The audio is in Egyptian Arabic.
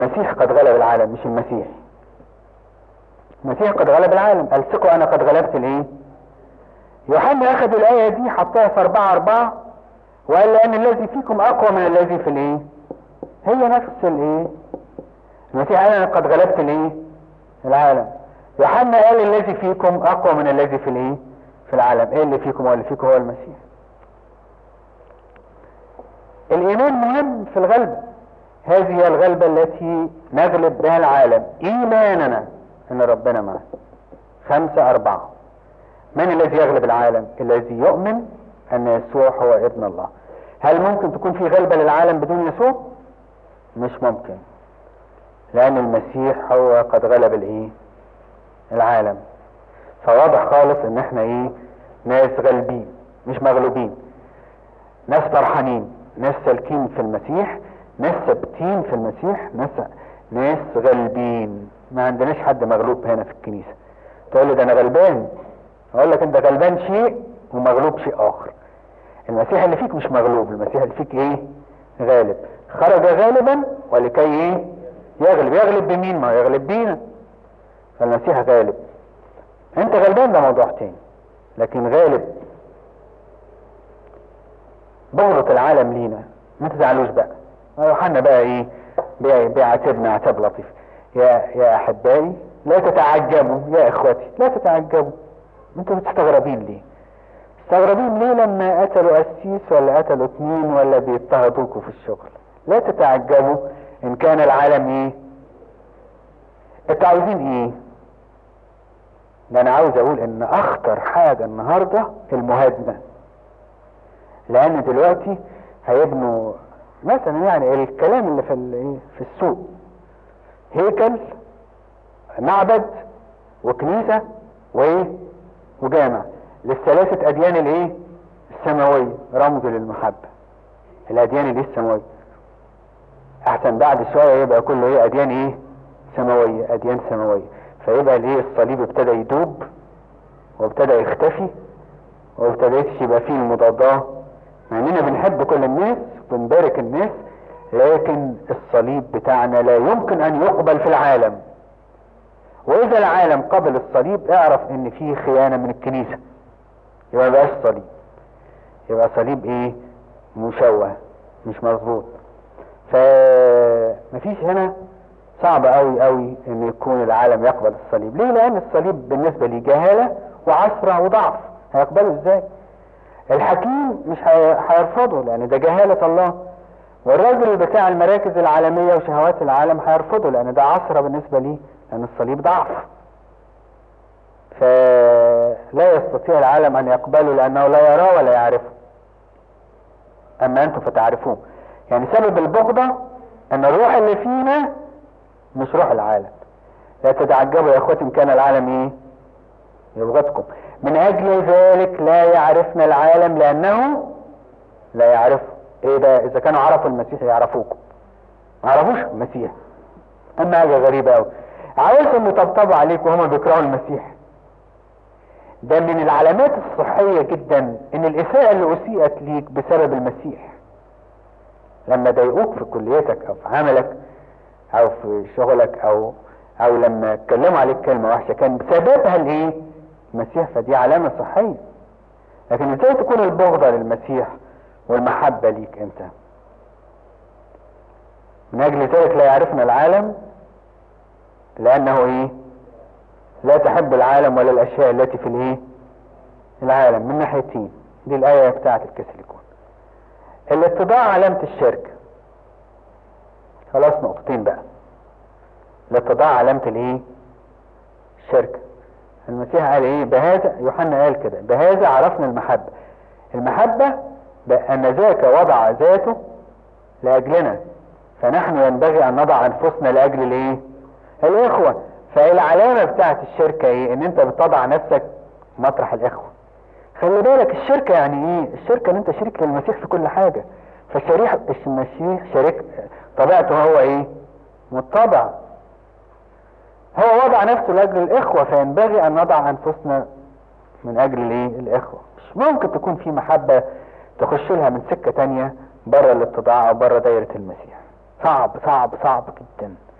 المسيح قد غلب العالم مش المسيح المسيح قد غلب العالم قال ثقوا انا قد غلبت الايه يوحنا اخذ الايه دي حطها في اربعة اربعة وقال لان الذي فيكم اقوى من الذي في الايه هي نفس الايه المسيح قال انا قد غلبت الايه العالم يوحنا قال الذي فيكم اقوى من الذي في الايه في العالم ايه اللي فيكم هو اللي فيكم هو المسيح الايمان مهم في الغلبة هذه هي الغلبة التي نغلب بها العالم ايماننا ان ربنا معنا خمسة اربعة من الذي يغلب العالم الذي يؤمن ان يسوع هو ابن الله هل ممكن تكون في غلبة للعالم بدون يسوع مش ممكن لان المسيح هو قد غلب الايه العالم فواضح خالص ان احنا ايه ناس غالبين مش مغلوبين ناس فرحانين ناس سالكين في المسيح ناس ثابتين في المسيح ناس ناس غالبين ما عندناش حد مغلوب هنا في الكنيسه تقول لي ده انا غلبان اقول لك انت غلبان شيء ومغلوب شيء اخر المسيح اللي فيك مش مغلوب المسيح اللي فيك ايه غالب خرج غالبا ولكي ايه يغلب يغلب بمين ما يغلب بينا فالمسيح غالب انت غلبان ده موضوع تاني لكن غالب بغضة العالم لينا ما تزعلوش بقى يوحنا بقى ايه بي- بيعاتبنا عتاب لطيف يا يا احبائي لا تتعجبوا يا اخوتي لا تتعجبوا انتوا مستغربين ليه مستغربين ليه لما قتلوا قسيس ولا قتلوا اتنين ولا بيضطهدوكوا في الشغل لا تتعجبوا ان كان العالم ايه انتوا عاوزين ايه ده انا عاوز اقول ان اخطر حاجة النهاردة المهاجمة لان دلوقتي هيبنوا مثلا يعني الكلام اللي في ال- إيه؟ في السوق هيكل معبد وكنيسة وايه وجامع للثلاثة اديان الايه السماوية رمز للمحبة الاديان الايه السماوية احسن بعد شوية يبقى كله ايه اديان ايه سماوية اديان سماوية فيبقى الايه الصليب ابتدى يدوب وابتدى يختفي وابتديتش يبقى فيه المضادات مع اننا بنحب كل الناس بنبارك الناس لكن الصليب بتاعنا لا يمكن ان يقبل في العالم واذا العالم قبل الصليب اعرف ان فيه خيانة من الكنيسة يبقى مبقاش صليب يبقى صليب ايه مشوه مش مظبوط فمفيش هنا صعب قوي قوي ان يكون العالم يقبل الصليب ليه لان الصليب بالنسبة لي جهالة وعسرة وضعف هيقبله ازاي الحكيم مش هي- هيرفضه لان ده جهالة الله والراجل بتاع المراكز العالمية وشهوات العالم هيرفضه لان ده عسرة بالنسبة لي لان الصليب ضعف فلا يستطيع العالم ان يقبله لانه لا يراه ولا يعرفه اما انتم فتعرفوه يعني سبب البغضة ان الروح اللي فينا مش روح العالم لا تتعجبوا يا اخوتي ان كان العالم ايه يبغضكم من اجل ذلك لا يعرفنا العالم لانه لا يعرفه ايه ده اذا كانوا عرفوا المسيح يعرفوكم ما عرفوش المسيح اما حاجه غريبه قوي عاوزهم يطبطبوا عليك وهم بيكرهوا المسيح ده من العلامات الصحية جدا ان الاساءة اللي اسيئت ليك بسبب المسيح لما ضايقوك في كليتك او في عملك او في شغلك او او لما اتكلموا عليك كلمة وحشة كان بسببها الايه المسيح فدي علامة صحية لكن ازاي تكون البغضة للمسيح والمحبة ليك انت من اجل ذلك لا يعرفنا العالم لانه ايه لا تحب العالم ولا الاشياء التي في الايه العالم من ناحيتين دي الايه بتاعت الكسليكون الاتضاع علامة الشرك خلاص نقطتين بقى الاتضاع علامة الايه الشرك المسيح قال ايه بهذا يوحنا قال كده بهذا عرفنا المحبة المحبة بأن ذاك وضع ذاته لأجلنا فنحن ينبغي أن نضع أنفسنا لأجل الايه الإخوة فالعلامة بتاعت الشركة ايه ان انت بتضع نفسك مطرح الإخوة خلي بالك الشركة يعني ايه الشركة ان انت شريك للمسيح في كل حاجة فالشريح المسيح شريك طبيعته هو ايه متبع هو وضع نفسه لاجل الاخوة فينبغي ان نضع انفسنا من اجل الايه الاخوة مش ممكن تكون في محبة تخش لها من سكة تانية بره الاتضاع او بره دايرة المسيح صعب صعب صعب جدا